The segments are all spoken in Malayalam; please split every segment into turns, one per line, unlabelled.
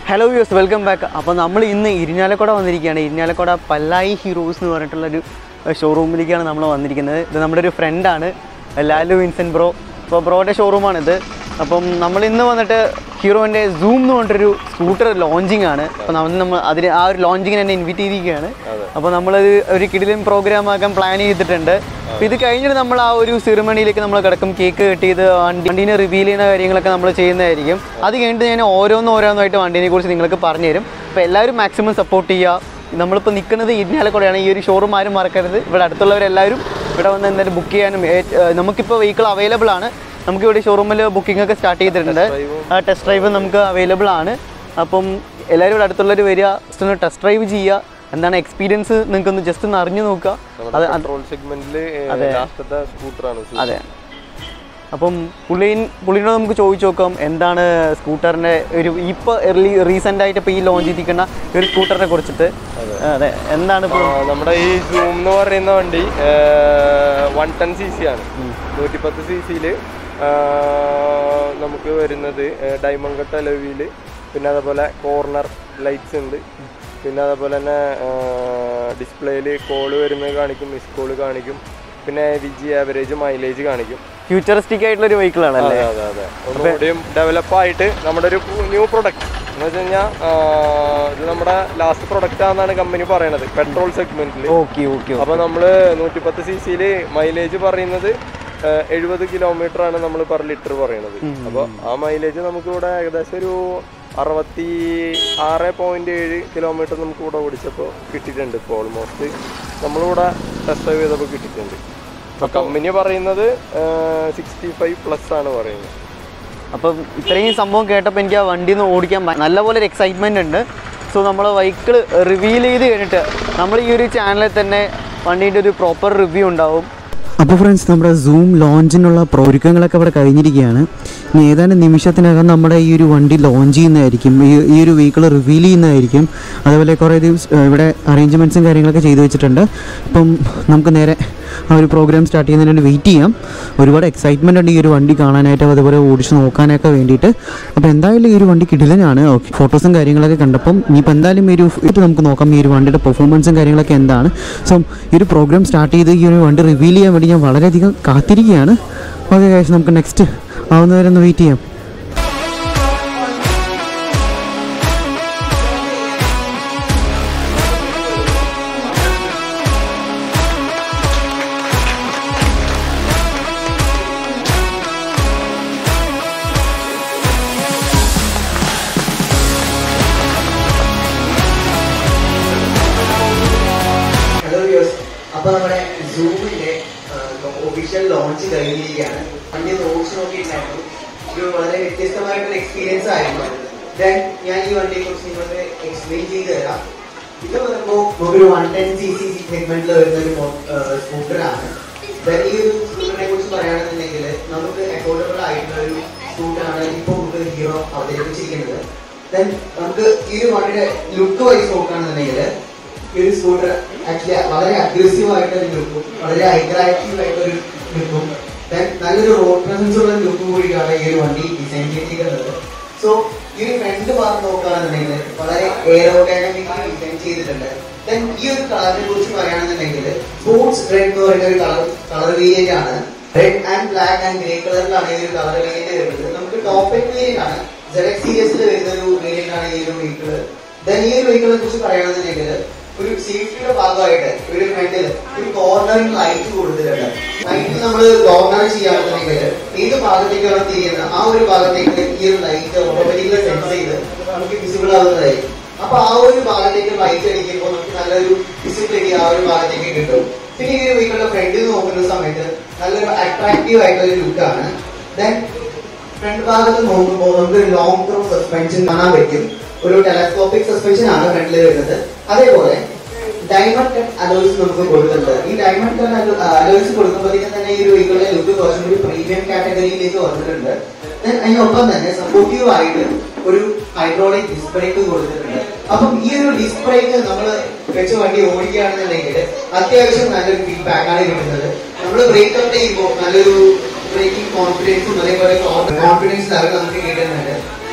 ഹലോ യൂസ് വെൽക്കം ബാക്ക് അപ്പോൾ നമ്മൾ ഇന്ന് ഇരിഞ്ഞാലക്കുട വന്നിരിക്കുകയാണ് ഇരിഞ്ഞാലക്കുട പല്ലായി ഹീറോസ് എന്ന് പറഞ്ഞിട്ടുള്ളൊരു ഷോറൂമിലേക്കാണ് നമ്മൾ വന്നിരിക്കുന്നത് ഇത് നമ്മുടെ ഒരു ഫ്രണ്ടാണ് ലാലു വിൻസെൻറ്റ് ബ്രോ അപ്പോൾ ബ്രോയുടെ ഷോറൂമാണിത് അപ്പം നമ്മൾ ഇന്ന് വന്നിട്ട് ഹീറോൻ്റെ സൂം എന്ന് പറഞ്ഞിട്ടൊരു സ്കൂട്ടർ ലോഞ്ചിങ് ആണ് അപ്പോൾ നമ്മൾ നമ്മൾ അതിന് ആ ഒരു ലോഞ്ചിങ്ങിന് എന്നെ ഇൻവൈറ്റ് ചെയ്തിരിക്കുകയാണ് അപ്പോൾ നമ്മളത് ഒരു കിടിലൻ പ്രോഗ്രാം ആക്കാൻ പ്ലാൻ ചെയ്തിട്ടുണ്ട് അപ്പോൾ ഇത് കഴിഞ്ഞിട്ട് നമ്മൾ ആ ഒരു സെറിമണിയിലേക്ക് നമ്മൾ കിടക്കും കേക്ക് കട്ട് ചെയ്ത് വണ്ടി വണ്ടീനെ റിവീൽ ചെയ്യുന്ന കാര്യങ്ങളൊക്കെ നമ്മൾ ചെയ്യുന്നതായിരിക്കും അത് കഴിഞ്ഞിട്ട് ഞാൻ ഓരോന്നും ഓരോന്നായിട്ട് വണ്ടീനെ കുറിച്ച് നിങ്ങൾക്ക് പറഞ്ഞുതരും അപ്പോൾ എല്ലാവരും മാക്സിമം സപ്പോർട്ട് ചെയ്യുക നമ്മളിപ്പോൾ നിൽക്കുന്നത് ഇരിഞ്ഞാലക്കുടയാണ് ഈ ഒരു ഷോറൂം ആരും മറക്കരുത് ഇവിടെ അടുത്തുള്ളവരെല്ലാവരും ഇവിടെ വന്ന് എന്തായാലും ബുക്ക് ചെയ്യാനും ഏ- ഏ, നമുക്കിപ്പോൾ വെഹിക്കിൾ അവൈലബിൾ ആണ് നമുക്ക് ഇവിടെ ഷോറൂമിൽ ബുക്കിംഗ് ഒക്കെ സ്റ്റാർട്ട് ചെയ്തിട്ടുണ്ട് ആ ടെസ്റ്റ് ഡ്രൈവ് നമുക്ക് അവൈലബിൾ ആണ് അപ്പം എല്ലാവരും ഇവിടെ അടുത്തുള്ളവർ വരിക ജസ്റ്റ് ഒന്ന് ടെസ്റ്റ് ഡ്രൈവ് ചെയ്യുക എന്താണ് എക്സ്പീരിയൻസ് നിങ്ങൾക്ക് ഒന്ന് ജസ്റ്റ് ഒന്ന് അറിഞ്ഞു നോക്കുക അത് അത്
പെട്രോൾ സെഗ്മെന്റിൽ ലാസ്റ്റത്തെ സ്കൂട്ടറാണ്
അതെ അപ്പം പുള്ളി പുള്ളിനോട് നമുക്ക് ചോദിച്ചു നോക്കാം എന്താണ് സ്കൂട്ടറിൻ്റെ ഒരു ഇപ്പോൾ റീസെൻ്റ് ആയിട്ട് ഇപ്പോൾ ഈ ലോഞ്ച് ചെയ്തിരിക്കുന്ന ഒരു സ്കൂട്ടറിനെ കുറിച്ചിട്ട് അതെ എന്താണ് ഇപ്പോൾ
നമ്മുടെ ഈ സൂം എന്ന് പറയുന്ന വണ്ടി വൺ ടെൻ സി സി ആണ് നൂറ്റിപ്പത്ത് സി സിയിൽ നമുക്ക് വരുന്നത് ഡയമണ്ട് കട്ട് അലവിയിൽ പിന്നെ അതേപോലെ കോർണർ ലൈറ്റ്സ് ഉണ്ട് പിന്നെ അതേപോലെ തന്നെ ഡിസ്പ്ലേയിൽ കോള് വരുന്നത് കാണിക്കും മിസ് കോള് കാണിക്കും പിന്നെ വിജി ആവറേജ് മൈലേജ് കാണിക്കും
ഫ്യൂച്ചറിസ്റ്റിക് ആയിട്ടുള്ള ഒരു വെഹിക്കിളാണ് അല്ലേ
അതെ അതെ അതെ ഒന്നുകൂടിയും ഡെവലപ്പ് ആയിട്ട് നമ്മുടെ ഒരു ന്യൂ പ്രൊഡക്റ്റ് എന്ന് വെച്ച് കഴിഞ്ഞാൽ ഇത് നമ്മുടെ ലാസ്റ്റ് പ്രൊഡക്റ്റ് ആണെന്നാണ് കമ്പനി പറയണത് പെട്രോൾ സെഗ്മെന്റിൽ
ഓക്കെ ഓക്കെ
അപ്പൊ നമ്മള് നൂറ്റിപ്പത്ത് സി സിയിൽ മൈലേജ് പറയുന്നത് എഴുപത് കിലോമീറ്റർ ആണ് നമ്മൾ പെർ ലിറ്റർ പറയുന്നത് അപ്പൊ ആ മൈലേജ് നമുക്ക് ഇവിടെ ഏകദേശം ഒരു അറുപത്തി ആറ് പോയിന്റ് ഏഴ് കിലോമീറ്റർ നമുക്ക് ഇവിടെ ഓടിച്ചപ്പോൾ കിട്ടിയിട്ടുണ്ട് ഇപ്പോൾ ഓൾമോസ്റ്റ് നമ്മളിവിടെ ടെസ്റ്റ് ഡ്രൈവ് ചെയ്തപ്പോൾ കിട്ടിയിട്ടുണ്ട് അപ്പൊ കമ്പനി പറയുന്നത് സിക്സ്റ്റി ഫൈവ് പ്ലസ് ആണ് പറയുന്നത്
അപ്പം ഇത്രയും സംഭവം കേട്ടപ്പോൾ എനിക്ക് ആ വണ്ടി ഒന്ന് ഓടിക്കാൻ ഭ- നല്ലപോലെ ഒരു എക്സൈറ്റ്മെൻ്റ് ഉണ്ട് സോ നമ്മൾ വെഹിക്കിൾ റിവീൽ ചെയ്ത് കഴിഞ്ഞിട്ട് നമ്മൾ ഈ ഒരു ചാനലിൽ തന്നെ വണ്ടീൻ്റെ ഒരു പ്രോപ്പർ റിവ്യൂ ഉണ്ടാവും
അപ്പോൾ ഫ്രണ്ട്സ് നമ്മുടെ സൂം ലോഞ്ചിനുള്ള ഒരുക്കങ്ങളൊക്കെ ഇവിടെ കഴിഞ്ഞിരിക്കുകയാണ് ഇനി ഏതാനും നിമിഷത്തിനകം നമ്മുടെ ഈ ഒരു വണ്ടി ലോഞ്ച് ചെയ്യുന്നതായിരിക്കും ഈ ഈ ഒരു വെഹിക്കിൾ റിവീൽ ചെയ്യുന്നതായിരിക്കും അതുപോലെ കുറേ ദിവസം ഇവിടെ അറേഞ്ച്മെൻറ്റ്സും കാര്യങ്ങളൊക്കെ ചെയ്തു വെച്ചിട്ടുണ്ട് അപ്പം നമുക്ക് നേരെ ആ ഒരു പ്രോഗ്രാം സ്റ്റാർട്ട് ചെയ്യുന്നതിന് വേണ്ടി വെയിറ്റ് ചെയ്യാം ഒരുപാട് എക്സൈറ്റ്മെൻ്റ് ഉണ്ട് ഈ ഒരു വണ്ടി കാണാനായിട്ട് അതുപോലെ ഓടിച്ച് നോക്കാനൊക്കെ വേണ്ടിയിട്ട് അപ്പോൾ എന്തായാലും ഈ ഒരു വണ്ടി കിടിലനാണ് ഓക്കെ ഫോട്ടോസും കാര്യങ്ങളൊക്കെ കണ്ടപ്പം ഇനിയിപ്പോൾ എന്തായാലും ഈ ഒരു ഇത് നമുക്ക് നോക്കാം ഈ ഒരു വണ്ടിയുടെ പെർഫോമൻസും കാര്യങ്ങളൊക്കെ എന്താണ് സോ ഈ ഒരു പ്രോഗ്രാം സ്റ്റാർട്ട് ചെയ്ത് ഈ ഒരു വണ്ടി റിവീൽ ചെയ്യാൻ വേണ്ടി ഞാൻ വളരെയധികം കാത്തിരിക്കുകയാണ് ഓക്കെ കാശ് നമുക്ക് നെക്സ്റ്റ് ആവുന്നവരെ ഒന്ന് വെയിറ്റ് ചെയ്യാം
ഹലോ വ്യൂസ് അപ്പൊ നമ്മുടെ സൂമിന്റെ ഒഫീഷ്യൽ ലോഞ്ച് കഴിഞ്ഞിരിക്കുകയാണ് വണ്ടി ഒന്ന് ഓടിച്ചു നോക്കിയിട്ടുണ്ടായിരുന്നു ഒരു വളരെ വ്യത്യസ്തമായിട്ടൊരു എക്സ്പീരിയൻസ് ആയിരുന്നു ദെൻ ഞാൻ ഈ വണ്ടിയെ കുറിച്ച് നിങ്ങൾക്ക് എക്സ്പ്ലെയിൻ ചെയ്തു തരാം ഇത് പറയുമ്പോൾ നമുക്കൊരു വൺ ടെൻ സി സി സെഗ്മെന്റിൽ വരുന്ന ഒരു സ്കൂട്ടറാണ് ദെൻ ഈ ഒരു സ്കൂട്ടറിനെ കുറിച്ച് പറയുകയാണെന്നുണ്ടെങ്കിൽ നമുക്ക് അഫോർഡബിൾ ആയിട്ടുള്ള ഒരു സ്കൂട്ടറാണ് ഇപ്പോൾ നമുക്ക് ഹീറോ അവതരിപ്പിച്ചിരിക്കുന്നത് ദെൻ നമുക്ക് ഈ ഒരു വണ്ടിയുടെ ലുക്ക് വൈസ് നോക്കുകയാണെന്നുണ്ടെങ്കിൽ ഈ ഒരു സ്കൂട്ടർ ആക്ച്വലി വളരെ അഗ്രസീവ് ആയിട്ടുള്ള ഒരു ലുക്കും വളരെ ഹൈഗ്രാക്റ്റീവ് ആയിട്ടുള്ള ഒരു ലുക്കും then നല്ലൊരു റോഡ് പ്രസൻസ് ഉള്ള ലുക്കും കൂടിയാണ് ഈ ഒരു വണ്ടി ഡിസൈൻ ചെയ്തിരിക്കുന്നത് സോ ഈ ഒരു ഫ്രണ്ട് ഭാഗം നോക്കുകയാണെന്നുണ്ടെങ്കിൽ വളരെ എയറോഡൈനാമിക്കലി ഡിസൈൻ ചെയ്തിട്ടുണ്ട് ദെൻ ഈ ഒരു കളറിനെ കുറിച്ച് പറയുകയാണെന്നുണ്ടെങ്കിൽ സ്പോർട്സ് റെഡ് എന്ന് പറയുന്ന ഒരു കളർ കളർ വേരിയന്റ് ആണ് red and black and grey കളറിലാണ് ഈ ഒരു കളർ വേരിയന്റ് വരുന്നത് നമുക്ക് ടോപ്പ് എൻ വേരിയന്റ് ആണ് സെലക്ട് സീരീസിൽ വരുന്ന ഒരു വേരിയന്റ് ആണ് ഈ ഒരു വെഹിക്കിൾ ദെൻ ഈ ഒരു വെഹിക്കിളിനെ കുറിച്ച് പറയുകയാണെന്നുണ്ടെങ്കിൽ ഒരു സേഫ്റ്റിയുടെ ഭാഗമായിട്ട് ഒരു ഫ്രണ്ടിൽ ഒരു കോർണറിംഗ് ലൈറ്റ് കൊടുത്തിട്ടുണ്ട് ലൈറ്റ് നമ്മൾ കോർണർ ചെയ്യുകയാണെന്നുണ്ടെങ്കിൽ ഏത് ഭാഗത്തേക്കാണ് തിരിയുന്നത് ആ ഒരു ഭാഗത്തേക്ക് ഈ ഒരു ലൈറ്റ് ഓട്ടോമാറ്റിക്കലി സെൻസ് ചെയ്ത് നമുക്ക് വിസിബിൾ ആവുന്നതായിരിക്കും അപ്പൊ ആ ഒരു ഭാഗത്തേക്ക് ലൈറ്റ് അടിക്കുമ്പോൾ നമുക്ക് നല്ലൊരു വിസിബിലിറ്റി ആ ഒരു ഭാഗത്തേക്ക് കിട്ടും പിന്നെ ഈ ഒരു വെഹിക്കിളിന്റെ ഫ്രണ്ടിൽ നോക്കുന്ന സമയത്ത് നല്ലൊരു അട്രാക്റ്റീവ് ആയിട്ടുള്ള ഒരു ലുക്കാണ് ദെൻ ഫ്രണ്ട് ഭാഗത്ത് നോക്കുമ്പോൾ നമുക്ക് ലോങ് ത്രോ സസ്പെൻഷൻ കാണാൻ പറ്റും ഒരു ടെലസ്കോപ്പിക് സസ്പെൻഷൻ ആണ് ഫ്രണ്ടിൽ വരുന്നത് അതേപോലെ ഡയമണ്ട് കട്ട് അലോയ്സ് നമുക്ക് കൊടുക്കുന്നുണ്ട് ഈ ഡയമണ്ട് കട്ട് അലോയ്സ് കൊടുക്കുമ്പോഴത്തേക്കും തന്നെ ഈ ഒരു വെഹിക്കിളിന്റെ ലുക്ക് കുറച്ചും കൂടി പ്രീമിയം കാറ്റഗറിയിലേക്ക് വന്നിട്ടുണ്ട് Then അതിനൊപ്പം തന്നെ സപ്പോർട്ടീവ് ആയിട്ട് ഒരു ഹൈഡ്രോളിക് ഡിസ്ക് ബ്രേക്ക് കൊടുത്തിട്ടുണ്ട് അപ്പം ഈ ഒരു ഡിസ്ക് ബ്രേക്ക് നമ്മൾ വെച്ച് വണ്ടി ഓടിക്കുകയാണെന്നുണ്ടെങ്കിൽ അത്യാവശ്യം നല്ലൊരു ഫീഡ്ബാക്ക് ആണ് കിട്ടുന്നത് നമ്മൾ ബ്രേക്ക് ഔട്ട് ചെയ്യുമ്പോൾ നല്ലൊരു ബ്രേക്കിംഗ് കോൺഫിഡൻസും അതേപോലെ കോൺഫിഡൻസ് ലെവൽ നമുക്ക് കിട്ടുന്നുണ്ട്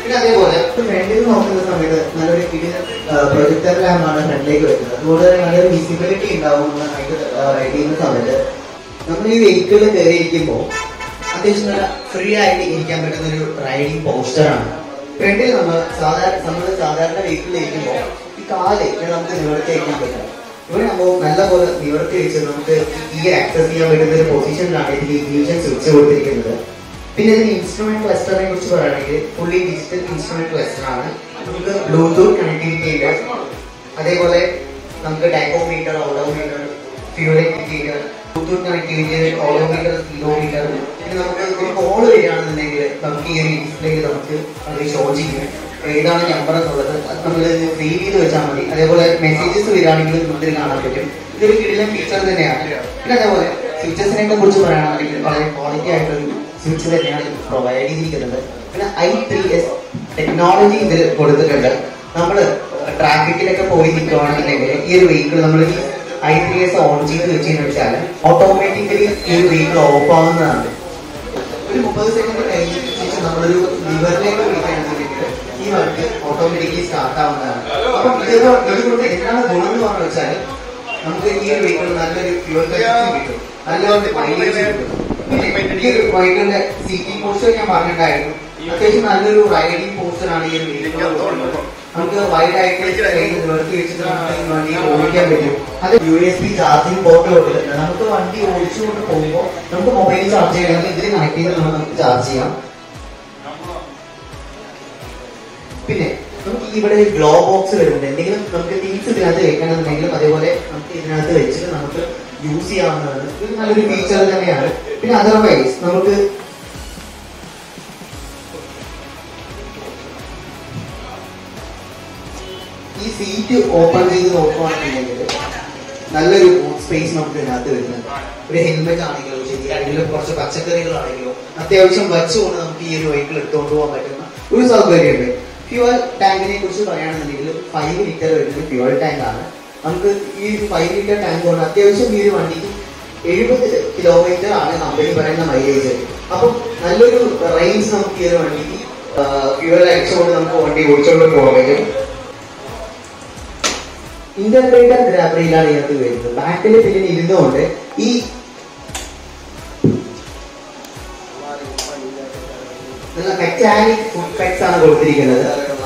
പിന്നെ അതേപോലെ ഫ്രണ്ടിൽ നോക്കുന്ന സമയത്ത് നല്ലൊരു കിടിലൻ പ്രൊജക്ടർ ലാമ്പാണ് ഫ്രണ്ടിലേക്ക് വരുന്നത് അതുകൊണ്ട് തന്നെ നല്ലൊരു വിസിബിലിറ്റി ഉണ്ടാവും നമ്മളായിട്ട് റൈഡ് ചെയ്യുന്ന സമയത്ത് നമ്മൾ ഈ വെഹിക്കിളിൽ കയറിയിരിക്കുമ്പോൾ അത്യാവശ്യം നല്ല ഫ്രീ ആയിട്ട് ഇരിക്കാൻ പറ്റുന്ന ഒരു റൈഡിങ് പോസ്റ്ററാണ് ഫ്രണ്ടിൽ നമ്മൾ സാധാരണ നമ്മൾ സാധാരണ വെഹിക്കിളിൽ ഇരിക്കുമ്പോൾ ഈ കാല് ഇങ്ങനെ നമുക്ക് നിവർത്തി വയ്ക്കാൻ പറ്റും ഇവിടെ നമ്മൾ നല്ലപോലെ നിവർത്തി വെച്ച് നമുക്ക് ഈ ആക്സസ് ചെയ്യാൻ പറ്റുന്ന ഒരു പൊസിഷനിലാണ് ഇതിൽ ഇഗ്നിഷൻ സ്വിച്ച് കൊടുത്തിരിക്കുന്നത് പിന്നെ ഇതിന് ഇൻസ്ട്രുമെന്റ് ക്ലസ്റ്ററിനെ കുറിച്ച് പറയുകയാണെങ്കിൽ ഫുള്ളി ഡിജിറ്റൽ ഇൻസ്ട്രുമെന്റ് ക്ലസ്റ്റർ ആണ് നമുക്ക് ബ്ലൂടൂത്ത് കണക്ടിവിറ്റി ഉണ്ട് അതേപോലെ നമുക്ക് tachometer odometer fuel indicator Bluetooth connectivity odometer speedometer പിന്നെ നമുക്ക് ഒരു കോൾ വരികയാണെന്നുണ്ടെങ്കിൽ നമുക്ക് ഈ ഒരു ഡിസ്പ്ലേയിൽ നമുക്ക് അത് ഷോ ചെയ്യും ഏതാണ് നമ്പർ എന്നുള്ളത് അത് നമ്മൾ റീഡ് ചെയ്ത് വെച്ചാൽ മതി അതേപോലെ മെസ്സേജസ് വരികയാണെങ്കിൽ നമുക്ക് ഇതിൽ കാണാൻ പറ്റും ഇതൊരു കിടിലൻ ഫീച്ചർ തന്നെയാണ് പിന്നെ അതേപോലെ സ്വിച്ചസിനെ കുറിച്ച് പറയുകയാണെങ്കിൽ വളരെ ക്വാളിറ്റി ആയിട്ടൊരു സ്വിച്ച് തന്നെയാണ് പ്രൊവൈഡ് ചെയ്തിരിക്കുന്നത് പിന്നെ ഐ ത്രീ എസ് ടെക്നോളജി ഇതിൽ കൊടുത്തിട്ടുണ്ട് നമ്മൾ ട്രാഫിക്കിലൊക്കെ പോയി നിൽക്കുകയാണെന്നുണ്ടെങ്കിൽ ഈ ഒരു വെഹിക്കിൾ നമ്മൾ ഐ ത്രീ എസ് ഓൺ ചെയ്ത് വെച്ചെന്ന് വെച്ചാൽ ഓട്ടോമാറ്റിക്കലി ഈ ഒരു വെഹിക്കിൾ ഓഫ് ആവുന്നതാണ് ഒരു മുപ്പത് സെക്കൻഡ് കഴിഞ്ഞതിന് ശേഷം നമ്മളൊരു ലിവറിലേക്ക് വിളിക്കുകയാണെന്നുണ്ടെങ്കിൽ ഈ വണ്ടി ഓട്ടോമാറ്റിക്കലി സ്റ്റാർട്ട് ആവുന്നതാണ് അപ്പം ഇത് ഇതുകൊണ്ട് എന്താണ് ഗുണം എന്ന് പറഞ്ഞു വെച്ചാൽ നമുക്ക് ഈ ഒരു വെഹിക്കിൾ നല്ലൊരു ഫ്യൂൽ കിട്ടും നല്ലൊരു മൈലേജ് കിട്ടും പിന്നെ ഈ ഒരു വെഹിക്കിളിന്റെ സീറ്റിംഗ് പോസ്റ്റർ ഞാൻ പറഞ്ഞിട്ടുണ്ടായിരുന്നു അത്യാവശ്യം നല്ലൊരു റൈഡിംഗ് പോസ്റ്റർ ആണ് ഈ ഒരു വെഹിക്കിൾ നമുക്ക് വൈഡ് ആയിട്ട് നിവർത്തി വെച്ചിട്ട് നമുക്ക് ഈ വണ്ടി ഓടിക്കാൻ പറ്റും അത് U S B charging port കൊടുത്തിട്ടുണ്ട് നമുക്ക് വണ്ടി ഓടിച്ചുകൊണ്ട് പോകുമ്പോൾ നമുക്ക് മൊബൈൽ ചാർജ് ചെയ്യണമെങ്കിൽ ഇതിൽ കണക്ട് ചെയ്ത് നമുക്ക് ചാർജ് ചെയ്യാം പിന്നെ നമുക്ക് ഇവിടെ ഒരു ഗ്ലോ ബോക്സ് വരുന്നുണ്ട് എന്തെങ്കിലും നമുക്ക് തിങ്സ് ഇതിനകത്ത് വെക്കണമെന്നുണ്ടെങ്കിലും അതേപോലെ നമുക്ക് ഇതിനകത്ത് വെച്ചിട്ട് നമുക്ക് യൂസ് ചെയ്യാവുന്നതാണ് ഇത് നല്ലൊരു ഫീച്ചർ തന്നെയാണ് പിന്നെ അതർവൈസ് നമുക്ക് ഈ സീറ്റ് ഓപ്പൺ ചെയ്ത് നോക്കുകയാണെന്നുണ്ടെങ്കിൽ നല്ലൊരു സ്പേസ് നമുക്ക് ഇതിനകത്ത് വരുന്നുണ്ട് ഒരു ഹെൽമെറ്റ് ആണെങ്കിലോ ശരി അല്ലെങ്കിൽ കുറച്ച് പച്ചക്കറികളാണെങ്കിലോ അത്യാവശ്യം വച്ചുകൊണ്ട് നമുക്ക് ഈ ഒരു വെഹിക്കിൾ എടുത്തുകൊണ്ട് പോകാൻ പറ്റുന്ന ഒരു സൗകര്യമുണ്ട് ഫ്യൂവൽ ടാങ്കിനെ കുറിച്ച് പറയുകയാണെന്നുണ്ടെങ്കിൽ ഫൈവ് ലിറ്റർ വരുന്ന ഫ്യൂവൽ ടാങ്ക് ആണ് നമുക്ക് ഈ ഒരു ഫൈവ് ലിറ്റർ ടാങ്ക് കൊണ്ട് അത്യാവശ്യം ഈ ഒരു വണ്ടിക്ക് എഴുപത് കിലോമീറ്റർ ആണ് കമ്പനി പറയുന്ന മൈലേജ് അപ്പം നല്ലൊരു റേഞ്ച് നമുക്ക് ഈ ഒരു വണ്ടിക്ക് ഫ്യൂവൽ അടിച്ചുകൊണ്ട് നമുക്ക് വണ്ടി ഓടിച്ചുകൊണ്ട് പോകാൻ പറ്റും ഇന്റർഗ്രേറ്റർ ഗ്രാബറിയിലാണ് ഇതിനകത്ത് വരുന്നത് ബാക്കിൽ പിന്നെ ഇരുന്നുകൊണ്ട് ഈ നല്ല മെക്കാനിക് ഫുഡ് പെക്സ് ആണ് കൊടുത്തിരിക്കുന്നത്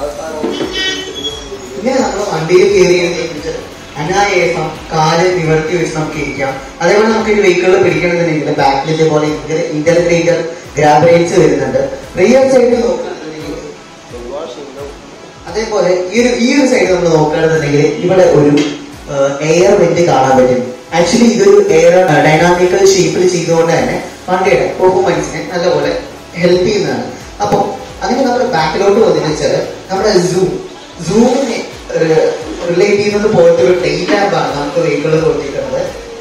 ഇങ്ങനെ നമ്മൾ വണ്ടിയിൽ കയറി ഇരുന്നിട്ട് അനായാസം കാല് നിവർത്തി വെച്ച് നമുക്ക് ഇരിക്കാം അതേപോലെ നമുക്ക് ഒരു വെഹിക്കിളിൽ പിടിക്കണമെന്നുണ്ടെങ്കിൽ ബാക്കിൽ ഇതേപോലെ ഇന്റർഗ്രേറ്റർ ഗ്രാബറേറ്റ്സ് വരുന്നുണ്ട് റിയർ സൈഡിൽ നോക്കുകയാണെന്നുണ്ടെങ്കിൽ അതേപോലെ ഈ ഒരു ഈ ഒരു സൈഡ് നമ്മൾ നോക്കുകയാണെന്നുണ്ടെങ്കിൽ ഇവിടെ ഒരു എയർ വെന്റ് കാണാൻ പറ്റും ആക്ച്വലി ഇതൊരു എയർ ഡൈനാമിക്കൽ ഷേപ്പിൽ ചെയ്തുകൊണ്ട് തന്നെ വണ്ടിയുടെ പെർഫോമൻസിനെ നല്ലപോലെ ഹെൽപ്പ് ചെയ്യുന്നതാണ് അപ്പോൾ അങ്ങനെ നമ്മൾ ബാക്കിലോട്ട് വന്നു വെച്ചാൽ നമ്മുടെ സൂം സൂമിനെ റിലേറ്റ് ചെയ്യുന്നത് പോലത്തെ ഒരു ടെയിൽ ലാമ്പാണ് നമുക്ക് വെഹിക്കിളിൽ കൊടുത്തിരിക്കുന്നത്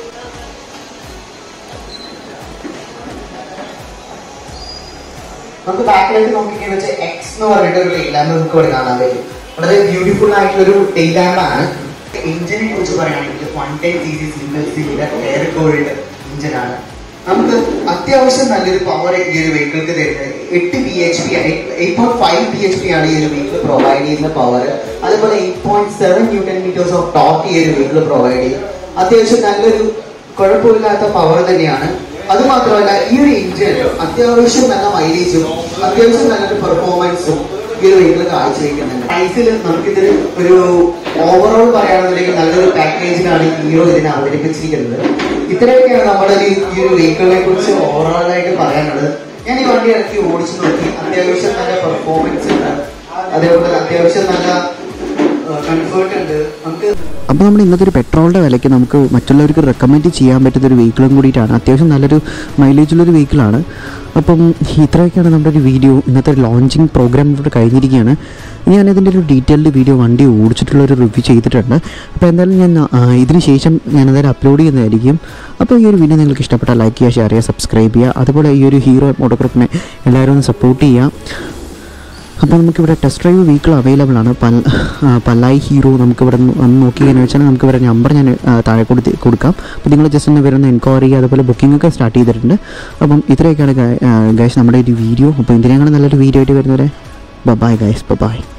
നമുക്ക് ബാക്കിലേക്ക് നോക്കിക്കാൻ വെച്ചാൽ എക്സ് എന്ന് പറഞ്ഞിട്ട് ഒരു ടെയിൽ ലാമ്പ് നമുക്ക് ഇവിടെ കാണാൻ പറ്റും വളരെ ബ്യൂട്ടിഫുൾ ആയിട്ടുള്ള ഒരു ടെയിൽ ലാമ്പ് ആണ് എഞ്ചിനെ കുറിച്ച് പറയുകയാണെങ്കിൽ one ten C C single സീലിന്റെ എയർ കോൾഡ് എഞ്ചിനാണ് നമുക്ക് അത്യാവശ്യം നല്ലൊരു പവർ ഈ ഒരു വെഹിക്കിൾക്ക് തരുന്നത് എട്ട് B H P eight point five B H P ആണ് ഈ ഒരു വെഹിക്കിൾ പ്രൊവൈഡ് ചെയ്യുന്ന പവർ അതുപോലെ eight point seven newton metres of torque ഈ ഒരു വെഹിക്കിൾ പ്രൊവൈഡ് ചെയ്യും അത്യാവശ്യം നല്ലൊരു കുഴപ്പമില്ലാത്ത പവർ തന്നെയാണ് അത് മാത്രമല്ല ഈ ഒരു എഞ്ചിൻ അത്യാവശ്യം നല്ല മൈലേജും അത്യാവശ്യം നല്ലൊരു പെർഫോമൻസും ഈ ഒരു വെഹിക്കിൾ കാഴ്ചവെക്കുന്നുണ്ട് പ്രൈസിൽ നമുക്കിതിൽ ഒരു ഓവറോൾ പറയുകയാണെന്നുണ്ടെങ്കിൽ നല്ലൊരു പാക്കേജിലാണ് ഹീറോ ഇതിനെ അവതരിപ്പിച്ചിരിക്കുന്നത് ഇത്രയൊക്കെയാണ് നമ്മുടെ ഈ ഈ ഒരു വെഹിക്കിളിനെ കുറിച്ച് ഓവറോൾ ആയിട്ട് പറയാനുള്ളത് ഞാൻ ഈ വണ്ടി ഇറക്കി ഓടിച്ചു നോക്കി അത്യാവശ്യം നല്ല പെർഫോമൻസ് ഉണ്ട് അതേപോലെ അത്യാവശ്യം നല്ല കംഫേർട്ട് ഉണ്ട് നമുക്ക്
അപ്പോൾ നമ്മൾ ഇന്നത്തെ ഒരു പെട്രോളിൻ്റെ വിലയ്ക്ക് നമുക്ക് മറ്റുള്ളവർക്ക് റെക്കമെൻഡ് ചെയ്യാൻ പറ്റുന്ന ഒരു വെഹിക്കിളും കൂടിയിട്ടാണ് അത്യാവശ്യം നല്ലൊരു മൈലേജുള്ളൊരു വെഹിക്കിളാണ് അപ്പം ഇത്രയൊക്കെയാണ് നമ്മുടെ ഒരു വീഡിയോ ഇന്നത്തെ ലോഞ്ചിങ് പ്രോഗ്രാം ഇവിടെ കഴിഞ്ഞിരിക്കുകയാണ് ഞാനിതിൻ്റെ ഒരു ഡീറ്റെയിൽഡ് വീഡിയോ വണ്ടി ഓടിച്ചിട്ടുള്ള ഒരു റിവ്യൂ ചെയ്തിട്ടുണ്ട് അപ്പോൾ എന്തായാലും ഞാൻ ആ, ഇതിന് ശേഷം ഞാൻ എന്തായാലും അപ്ലോഡ് ചെയ്യുന്നതായിരിക്കും അപ്പോൾ ഈ ഒരു വീഡിയോ നിങ്ങൾക്ക് ഇഷ്ടപ്പെട്ടാൽ ലൈക്ക് ചെയ്യുക ഷെയർ ചെയ്യുക സബ്സ്ക്രൈബ് ചെയ്യുക അതുപോലെ ഈ ഒരു ഹീറോ മോട്ടോക്രോപ്പിനെ എല്ലാവരും ഒന്ന് സപ്പോർട്ട് ചെയ്യുക അപ്പോൾ നമുക്കിവിടെ ടെസ്റ്റ് ഡ്രൈവ് വെഹിക്കിൾ അവൈലബിൾ ആണ് പൽ ആ, പല്ലായി ഹീറോ നമുക്കിവിടെ നിന്ന് വന്ന് നോക്കിയെന്ന് വെച്ചാൽ നമുക്ക് ഇവിടെ നമ്പർ ഞാൻ ആ, താഴെ കൊടുത്ത് കൊടുക്കാം അപ്പോൾ നിങ്ങൾ ജസ്റ്റ് ഒന്ന് വരുന്ന എൻക്വയറി അതുപോലെ ബുക്കിംഗ് ഒക്കെ സ്റ്റാർട്ട് ചെയ്തിട്ടുണ്ട് അപ്പം ഇത്രയൊക്കെയാണ് ഗൈസ് നമ്മുടെ ഒരു വീഡിയോ അപ്പോൾ ഇതിനേക്കാളും നല്ലൊരു വീഡിയോ ആയിട്ട് വരുന്നവരെ ബൈ ഗൈസ് ബൈ